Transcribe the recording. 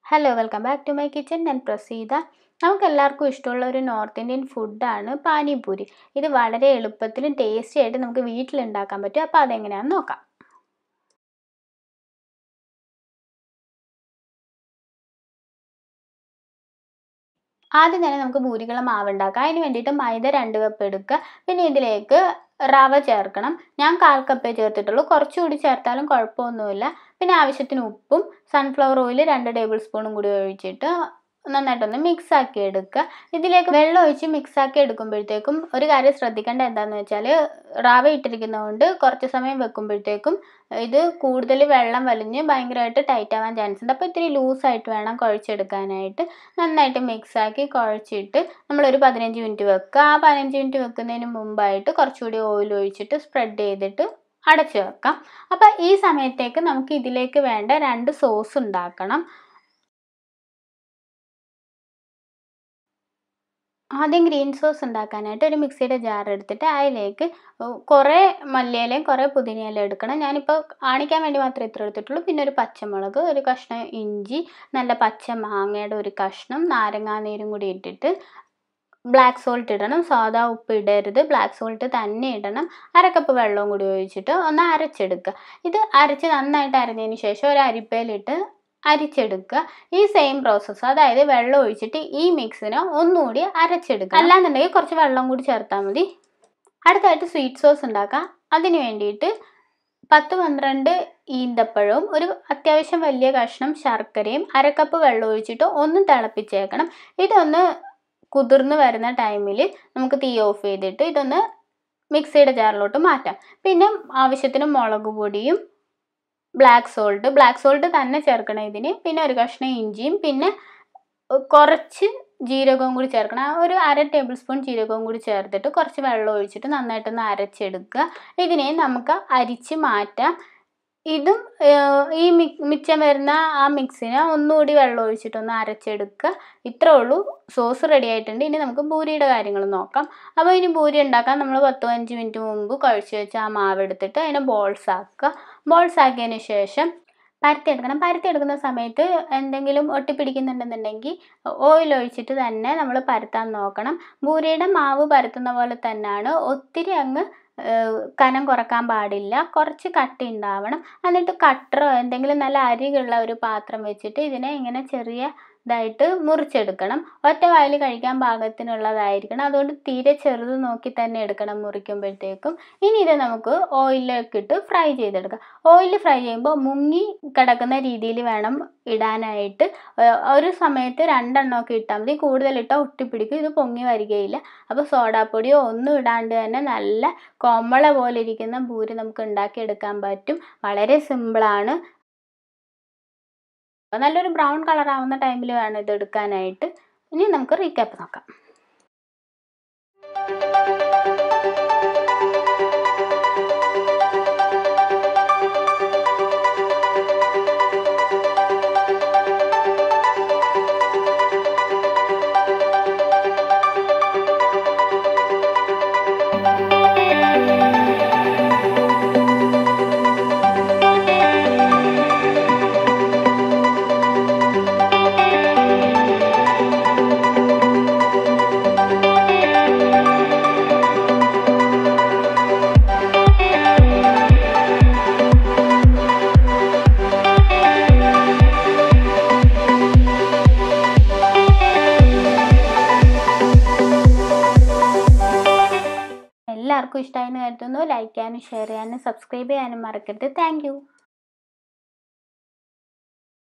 hello welcome back to my kitchen ഞാൻ പ്രസീത നമുക്ക് എല്ലാവർക്കും ഇഷ്ടമുള്ള ഒരു നോർത്ത് ഇന്ത്യൻ ഫുഡാണ് പാനിപൂരി ഇത് വളരെ എളുപ്പത്തിലും ടേസ്റ്റി ആയിട്ട് നമുക്ക് വീട്ടിലുണ്ടാക്കാൻ പറ്റും അപ്പോൾ അതെങ്ങനെയാണെന്ന് നോക്കാം ആദ്യം തന്നെ നമുക്ക് പൂരികളെ മാവ് ഉണ്ടാക്കാം അതിന് വേണ്ടിയിട്ട് മൈദ രണ്ട് കപ്പ് എടുക്കുക പിന്നെ ഇതിലേക്ക് റവ ചേർക്കണം ഞാൻ കാൽ കപ്പേ ചേർത്തിട്ടുള്ളൂ കുറച്ചുകൂടി ചേർത്താലും കുഴപ്പമൊന്നുമില്ല പിന്നെ ആവശ്യത്തിന് ഉപ്പും സൺഫ്ലവർ ഓയിൽ രണ്ട് ടേബിൾ സ്പൂണും കൂടി ഒഴിച്ചിട്ട് നന്നായിട്ടൊന്ന് മിക്സ് ആക്കി എടുക്കുക ഇതിലേക്ക് വെള്ളം ഒഴിച്ച് മിക്സ് ആക്കി എടുക്കുമ്പോഴത്തേക്കും ഒരു കാര്യം ശ്രദ്ധിക്കേണ്ട എന്താണെന്ന് വെച്ചാൽ റവ ഇട്ടിരിക്കുന്നതുകൊണ്ട് കുറച്ച് സമയം വെക്കുമ്പോഴത്തേക്കും ഇത് കൂടുതൽ വെള്ളം വലിഞ്ഞ് ഭയങ്കരമായിട്ട് ടൈറ്റ് ആവാൻ ചാൻസ് ഉണ്ട് അപ്പോൾ ഇത്തിരി ലൂസായിട്ട് വേണം കുഴച്ചെടുക്കാനായിട്ട് നന്നായിട്ട് മിക്സ് ആക്കി കുഴച്ചിട്ട് നമ്മളൊരു പതിനഞ്ച് മിനിറ്റ് വെക്കുക ആ പതിനഞ്ച് മിനിറ്റ് വെക്കുന്നതിന് മുമ്പായിട്ട് കുറച്ചുകൂടി ഓയിൽ ഒഴിച്ചിട്ട് സ്പ്രെഡ് ചെയ്തിട്ട് അടച്ചു വെക്കാം അപ്പോൾ ഈ സമയത്തേക്ക് നമുക്ക് ഇതിലേക്ക് വേണ്ട രണ്ട് സോസ് ഉണ്ടാക്കണം ആദ്യം ഗ്രീൻ സോസ് ഉണ്ടാക്കാനായിട്ട് ഒരു മിക്സിയുടെ ജാർ എടുത്തിട്ട് അതിലേക്ക് കുറേ മല്ലിയിലയും കുറേ പുതിനയിലയും എടുക്കണം ഞാനിപ്പോൾ കാണിക്കാൻ വേണ്ടി മാത്രമേ ഇത്ര എടുത്തിട്ടുള്ളൂ പിന്നെ ഒരു പച്ചമുളക് ഒരു കഷ്ണം ഇഞ്ചി നല്ല പച്ച മാങ്ങയുടെ ഒരു കഷ്ണം നാരങ്ങാനീരും കൂടി ഇട്ടിട്ട് ബ്ലാക്ക് സോൾട്ട് ഇടണം സാദാ ഉപ്പ് ഇടരുത് ബ്ലാക്ക് സോൾട്ട് തന്നെ ഇടണം അര കപ്പ് വെള്ളവും കൂടി ഒഴിച്ചിട്ട് ഒന്ന് അരച്ചെടുക്കുക ഇത് അരച്ച് നന്നായിട്ട് അരഞ്ഞതിന് ശേഷം ഒരു അരിപ്പയിലിട്ട് അരിച്ചെടുക്കുക ഈ സെയിം പ്രോസസ്സ് അതായത് വെള്ളം ഒഴിച്ചിട്ട് ഈ മിക്സിനെ ഒന്നുകൂടി അരച്ചെടുക്കുക അല്ലാന്നുണ്ടെങ്കിൽ കുറച്ച് വെള്ളം കൂടി ചേർത്താൽ മതി അടുത്തായിട്ട് സ്വീറ്റ് സോസ് ഉണ്ടാക്കാം അതിന് വേണ്ടിയിട്ട് പത്ത് പന്ത്രണ്ട് ഈന്തപ്പഴവും ഒരു അത്യാവശ്യം വലിയ കഷ്ണം ശർക്കരയും അരക്കപ്പ് വെള്ളം ഒഴിച്ചിട്ട് ഒന്ന് തിളപ്പിച്ചേക്കണം ഇതൊന്ന് കുതിർന്ന് വരുന്ന ടൈമിൽ നമുക്ക് തീ ഓഫ് ചെയ്തിട്ട് ഇതൊന്ന് മിക്സിയുടെ ജാറിലോട്ട് മാറ്റാം പിന്നെ ആവശ്യത്തിന് മുളക് പൊടിയും ബ്ലാക്ക് സോൾട്ട് ബ്ലാക്ക് സോൾട്ട് തന്നെ ചേർക്കണം ഇതിന് പിന്നെ ഒരു കഷ്ണം ഇഞ്ചിയും പിന്നെ കുറച്ച് ജീരകവും കൂടി ചേർക്കണം ഒരു അര ടേബിൾ സ്പൂൺ ജീരകവും കൂടി ചേർത്തിട്ട് കുറച്ച് വെള്ളം ഒഴിച്ചിട്ട് നന്നായിട്ടൊന്ന് അരച്ചെടുക്കുക ഇതിനെ നമുക്ക് അരിച്ച് മാറ്റാം ഇതും ഈ മിച്ചം വരുന്ന ആ മിക്സിനെ ഒന്നുകൂടി വെള്ളം ഒഴിച്ചിട്ടൊന്ന് അരച്ചെടുക്കുക ഇത്രേ ഉള്ളൂ സോസ് റെഡി ആയിട്ടുണ്ട് ഇനി നമുക്ക് പൂരിയുടെ കാര്യങ്ങൾ നോക്കാം അപ്പോൾ ഇനി പൂരി ഉണ്ടാക്കാൻ നമ്മൾ പത്തോ അഞ്ച് മിനിറ്റ് മുമ്പ് കുഴച്ച് വെച്ച ആ മാവ് എടുത്തിട്ട് അതിനെ ബോൾസ് ആക്കുക ബോൾസ് ആക്കിയതിന് ശേഷം പരത്തിയെടുക്കണം പരത്തിയെടുക്കുന്ന സമയത്ത് എന്തെങ്കിലും ഒട്ടിപ്പിടിക്കുന്നുണ്ടെന്നുണ്ടെങ്കിൽ ഓയിൽ ഒഴിച്ചിട്ട് തന്നെ നമ്മൾ പരത്താൻ നോക്കണം പൂരിയുടെ മാവ് പരത്തുന്ന പോലെ തന്നെയാണ് ഒത്തിരി അങ്ങ് കനം കുറക്കാൻ പാടില്ല കുറച്ച് കട്ടി ഉണ്ടാവണം എന്നിട്ട് കട്ടറോ എന്തെങ്കിലും നല്ല അരികുള്ള ഒരു പാത്രം വെച്ചിട്ട് ഇതിനെ ഇങ്ങനെ ചെറിയ ഇതായിട്ട് മുറിച്ചെടുക്കണം ഒറ്റ വായിൽ കഴിക്കാൻ പാകത്തിനുള്ളതായിരിക്കണം അതുകൊണ്ട് തീരെ ചെറുത് നോക്കി തന്നെ എടുക്കണം മുറിക്കുമ്പോഴത്തേക്കും ഇനി ഇത് നമുക്ക് ഓയിലിലേക്ക് ഇട്ട് ഫ്രൈ ചെയ്തെടുക്കാം ഓയിൽ ഫ്രൈ ചെയ്യുമ്പോൾ മുങ്ങി കിടക്കുന്ന രീതിയിൽ വേണം ഇടാനായിട്ട് ഒരു സമയത്ത് രണ്ടെണ്ണമൊക്കെ ഇട്ടാൽ മതി കൂടുതൽ ഇട്ടാൽ ഒട്ടിപ്പിടിക്കും ഇത് പൊങ്ങി വരികയില്ല അപ്പോൾ സോഡാപ്പൊടിയോ ഒന്നും ഇടാണ്ട് തന്നെ നല്ല കോമള പോലെ ഇരിക്കുന്ന പൂരി നമുക്ക് ഉണ്ടാക്കിയെടുക്കാൻ പറ്റും വളരെ സിമ്പിളാണ് നല്ലൊരു ബ്രൗൺ കളർ ആവുന്ന ടൈമിൽ വേണം ഇത് എടുക്കാനായിട്ട് ഇനി നമുക്ക് റീക്യാപ്പ് നോക്കാം എല്ലാവർക്കും ഇഷ്ടമായെന്ന് കരുതുന്നു ലൈക്ക് ചെയ്യാനും ഷെയർ ചെയ്യാനും സബ്സ്ക്രൈബ് ചെയ്യാനും മറക്കരുത് താങ്ക്